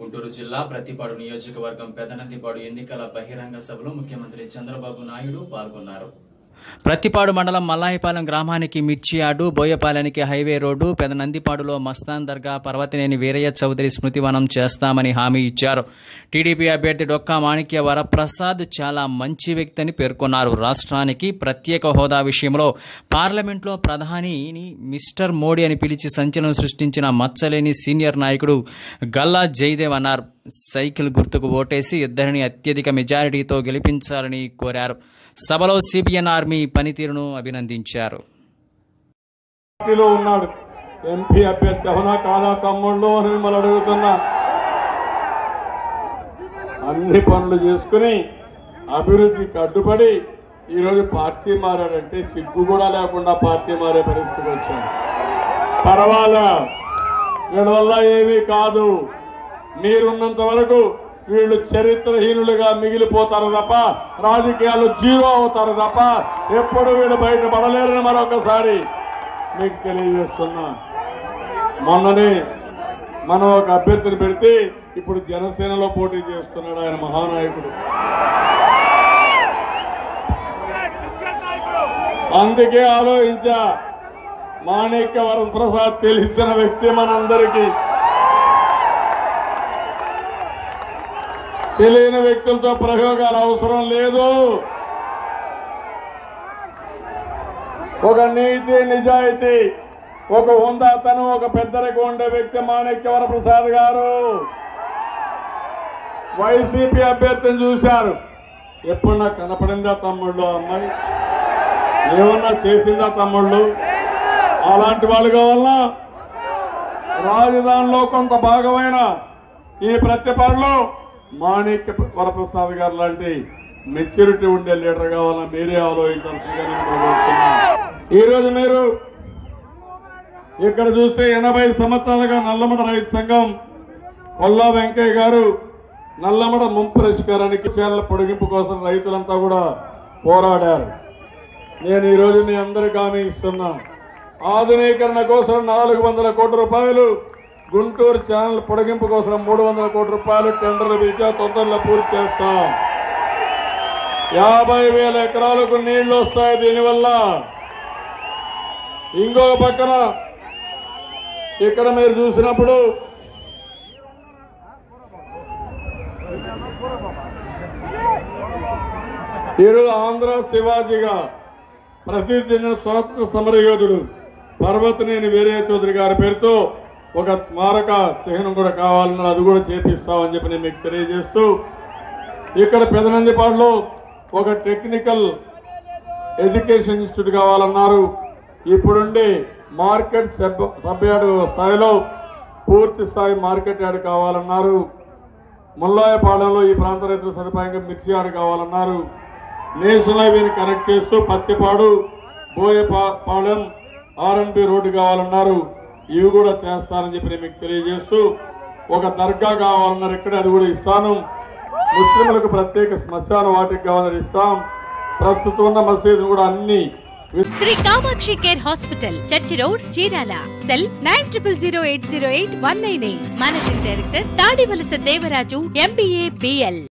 గుంటూరు జిల్లా ప్రతిపాడు నియోజకవర్గం పెదనందిపాడు ఎన్నికల బహిరంగ సభలో ముఖ్యమంత్రి చంద్రబాబు నాయుడు పాల్గొన్నారు ప్రతిపాడు మండలం మల్లాయిపాలెం గ్రామానికి మిర్చి యార్డు బోయపాలెనికి హైవే రోడ్డు పెదనందిపాడులో మస్తాన్ దర్గా పర్వతినేని వీరయ్య చౌదరి స్మృతివనం చేస్తామని హామీ ఇచ్చారు టీడీపీ అభ్యర్థి డొక్కా మాణిక్య వరప్రసాద్ చాలా మంచి వ్యక్తి అని పేర్కొన్నారు రాష్ట్రానికి ప్రత్యేక హోదా విషయంలో పార్లమెంట్లో ప్రధానిని మిస్టర్ మోడీ అని పిలిచి సంచలనం సృష్టించిన మచ్చలేని సీనియర్ నాయకుడు గల్లా జయదేవ్ అన్నారు సైకిల్ గుర్తుకు ఓటేసి ఇద్దరిని అత్యధిక మెజారిటీతో గెలిపించాలని కోరారు సభలో సిబిఎన్ ఆర్మీ పనితీరును అభినందించారు పార్టీలో ఉన్నాడు ఎంపీ అభ్యర్థి అవునా కాదా తమ్ముళ్ళు అని మిమ్మల్ని అడుగుతున్నా అన్ని పనులు చేసుకుని అభివృద్ధికి అడ్డుపడి ఈరోజు పార్టీ మారాడంటే సిగ్గు కూడా లేకుండా పార్టీ మారే పరిస్థితికి వచ్చాం పర్వాలా వీళ్ళ వల్ల ఏమీ కాదు మీరున్నంత వరకు వీళ్ళు చరిత్రహీనులుగా మిగిలిపోతారు తప్ప రాజకీయాలు జీరో అవుతారు తప్ప ఎప్పుడు వీళ్ళు బయట పడలేరని మరొకసారి మీకు తెలియజేస్తున్నా మొన్ననే మనం ఒక అభ్యర్థిని పెడితే ఇప్పుడు జనసేనలో పోటీ చేస్తున్నాడు ఆయన మహానాయకుడు అందుకే ఆలోచించా మాణిక్య వరప్రసాద్ తెలిసిన వ్యక్తి మనందరికీ తెలియని వ్యక్తులతో ప్రయోగాలు అవసరం లేదు ఒక నీతి నిజాయితీ ఒక హుందాతనం ఒక పెద్దరికి ఉండే వ్యక్తి మాణిక్య వరప్రసాద్ గారు వైసీపీ అభ్యర్థిని చూశారు ఎప్పుడు నాకు కనపడిందా తమ్ముళ్ళు ఆ అమ్మాయి ఏమన్నా చేసిందా తమ్ముళ్ళు అలాంటి వాళ్ళు కావాలన్నా రాజధానిలో కొంత భాగమైన ఈ ప్రతిపాడులో మాణిక్య వరప్రసాద్ గారు లాంటి మెచ్యూరిటీ ఉండే లీడర్ కావాలని మీరే ఆలోచించాల్సిందిగా నేను కోరుతున్నాను. ఈ రోజు మీరు ఇక్కడ చూస్తే ఎనభై సంవత్సరాలుగా నల్లమడ రైతు సంఘం కొల్లా వెంకయ్య గారు నల్లమడ ముంపు పరిష్కారానికి చేళ్ల పొడిగింపు కోసం రైతులంతా కూడా పోరాడారు నేను ఈ రోజు మీ అందరికి హామీ ఇస్తున్నా ఆధునీకరణ కోసం నాలుగు వందల కోట్ల రూపాయలు గుంటూరు ఛానల్ పొడిగింపు కోసం మూడు వందల కోట్ల రూపాయలు టెండర్లు పిలిచా తొందరలో పూర్తి చేస్తాం యాభై వేల ఎకరాలకు నీళ్లు వస్తాయి దీనివల్ల ఇంకొక పక్కన ఇక్కడ మీరు చూసినప్పుడు ఈరోజు ఆంధ్ర శివాజీగా ప్రసిద్ధి చెందిన స్వాతంత్ర సమరయోధుడు పర్వతనేని వీరయ్య చౌదరి గారి పేరుతో ఒక స్మారక చిహ్నం కూడా కావాలన్నారు అది కూడా చేపిస్తామని చెప్పి నేను మీకు తెలియజేస్తూ ఇక్కడ పెదనందిపాడులో ఒక టెక్నికల్ ఎడ్యుకేషన్ ఇన్స్టిట్యూట్ కావాలన్నారు ఇప్పుడుండి మార్కెట్ సబ్ సభ్యాడు స్థాయిలో పూర్తి స్థాయి మార్కెట్ యార్డ్ కావాలన్నారు ముల్లాయపాలెంలో ఈ ప్రాంత రైతుల సదుపాయంగా మిర్చి యార్డ్ కావాలన్నారు నేషనల్ హైవేని కనెక్ట్ చేస్తూ పత్తిపాడు బోయపాలెం ఆర్ఎన్బి రోడ్డు కావాలన్నారు ఇవి కూడా చేస్తానని చెప్పి నేను మీకు తెలియజేస్తూ ఒక దర్గా కావాలన్నారు ఇక్కడ అది కూడా ఇస్తాను ముస్లింలకు ప్రత్యేక శ్మశాన వాటికి కావాలని ఇస్తాం ప్రస్తుతం ఉన్న మసీదు కూడా అన్ని Sri Kamakshi care hospital church road Chirala cell nine triple zero eight zero eight one nine eight managing director Tadivalasa Devaraju MBA BL